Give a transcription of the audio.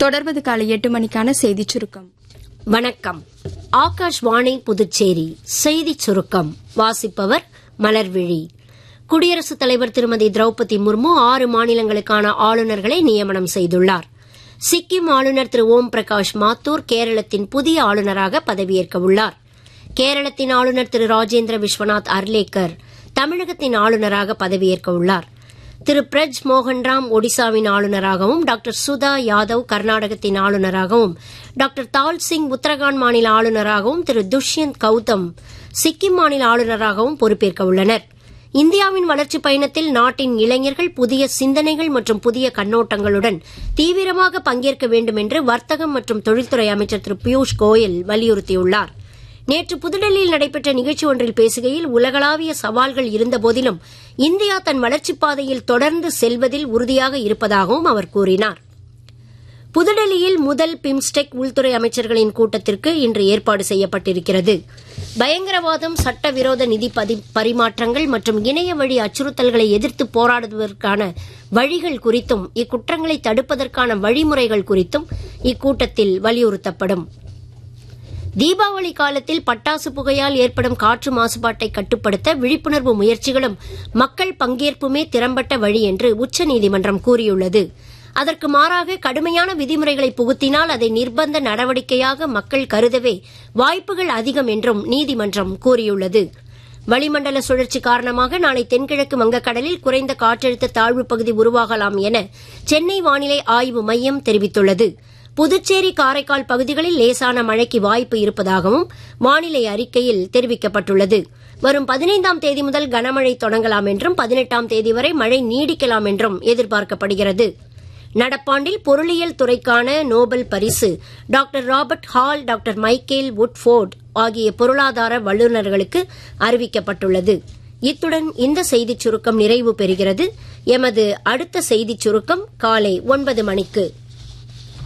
தொடர்வது காலை எட்டு மணிக்கான செய்திச் சுருக்கம் வணக்கம் ஆகாஷ்வாணி புதுச்சேரி செய்திச் சுருக்கம் வாசிப்பவர் மலர்விழி குடியரசுத் தலைவர் திருமதி திரௌபதி முர்மு ஆறு மாநிலங்களுக்கான ஆளுநர்களை நியமனம் செய்துள்ளார் சிக்கிம் ஆளுநர் திரு ஓம் பிரகாஷ் மாத்தூர் கேரளத்தின் புதிய ஆளுநராக பதவியேற்க உள்ளார் கேரளத்தின் ஆளுநர் திரு ராஜேந்திர விஸ்வநாத் அர்லேக்கர் தமிழகத்தின் ஆளுநராக பதவியேற்க உள்ளார் திரு பிரஜ் மோகன்ராம் ஒடிசாவின் ஆளுநராகவும் டாக்டர் சுதா யாதவ் கர்நாடகத்தின் ஆளுநராகவும் டாக்டர் தால் சிங் உத்தரகாண்ட் மாநில ஆளுநராகவும் திரு துஷ்யந்த் கௌதம் சிக்கிம் மாநில ஆளுநராகவும் பொறுப்பேற்க உள்ளனர் இந்தியாவின் வளர்ச்சிப் பயணத்தில் நாட்டின் இளைஞர்கள் புதிய சிந்தனைகள் மற்றும் புதிய கண்ணோட்டங்களுடன் தீவிரமாக பங்கேற்க வேண்டும் என்று வர்த்தகம் மற்றும் தொழில்துறை அமைச்சர் திரு பியூஷ் கோயல் வலியுறுத்தியுள்ளார் நேற்று புதுடெல்லியில் நடைபெற்ற நிகழ்ச்சி ஒன்றில் பேசுகையில் உலகளாவிய சவால்கள் இருந்தபோதிலும் இந்தியா தன் வளர்ச்சிப் பாதையில் தொடர்ந்து செல்வதில் உறுதியாக இருப்பதாகவும் அவர் கூறினார் புதுடெல்லியில் முதல் பிம்ஸ்டெக் உள்துறை அமைச்சர்களின் கூட்டத்திற்கு இன்று ஏற்பாடு செய்யப்பட்டிருக்கிறது பயங்கரவாதம் சட்டவிரோத நிதி பதி பரிமாற்றங்கள் மற்றும் இணைய வழி அச்சுறுத்தல்களை எதிர்த்து போராடுவதற்கான வழிகள் குறித்தும் இக்குற்றங்களை தடுப்பதற்கான வழிமுறைகள் குறித்தும் இக்கூட்டத்தில் வலியுறுத்தப்படும் தீபாவளி காலத்தில் பட்டாசு புகையால் ஏற்படும் காற்று மாசுபாட்டை கட்டுப்படுத்த விழிப்புணர்வு முயற்சிகளும் மக்கள் பங்கேற்புமே திறம்பட்ட வழி என்று உச்சநீதிமன்றம் கூறியுள்ளது அதற்கு மாறாக கடுமையான விதிமுறைகளை புகுத்தினால் அதை நிர்பந்த நடவடிக்கையாக மக்கள் கருதவே வாய்ப்புகள் அதிகம் என்றும் நீதிமன்றம் கூறியுள்ளது வளிமண்டல சுழற்சி காரணமாக நாளை தென்கிழக்கு வங்கக்கடலில் குறைந்த காற்றழுத்த தாழ்வு பகுதி உருவாகலாம் என சென்னை வானிலை ஆய்வு மையம் தெரிவித்துள்ளது புதுச்சேரி காரைக்கால் பகுதிகளில் லேசான மழைக்கு வாய்ப்பு இருப்பதாகவும் வானிலை அறிக்கையில் தெரிவிக்கப்பட்டுள்ளது வரும் பதினைந்தாம் தேதி முதல் கனமழை தொடங்கலாம் என்றும் பதினெட்டாம் தேதி வரை மழை நீடிக்கலாம் என்றும் எதிர்பார்க்கப்படுகிறது நடப்பாண்டில் பொருளியல் துறைக்கான நோபல் பரிசு doctor Robert Hall doctor Michael Woodford ஆகிய பொருளாதார வல்லுநர்களுக்கு அறிவிக்கப்பட்டுள்ளது இத்துடன் இந்த செய்திச் சுருக்கம் நிறைவு பெறுகிறது எமது அடுத்த செய்திச் சுருக்கம் காலை ஒன்பது மணிக்கு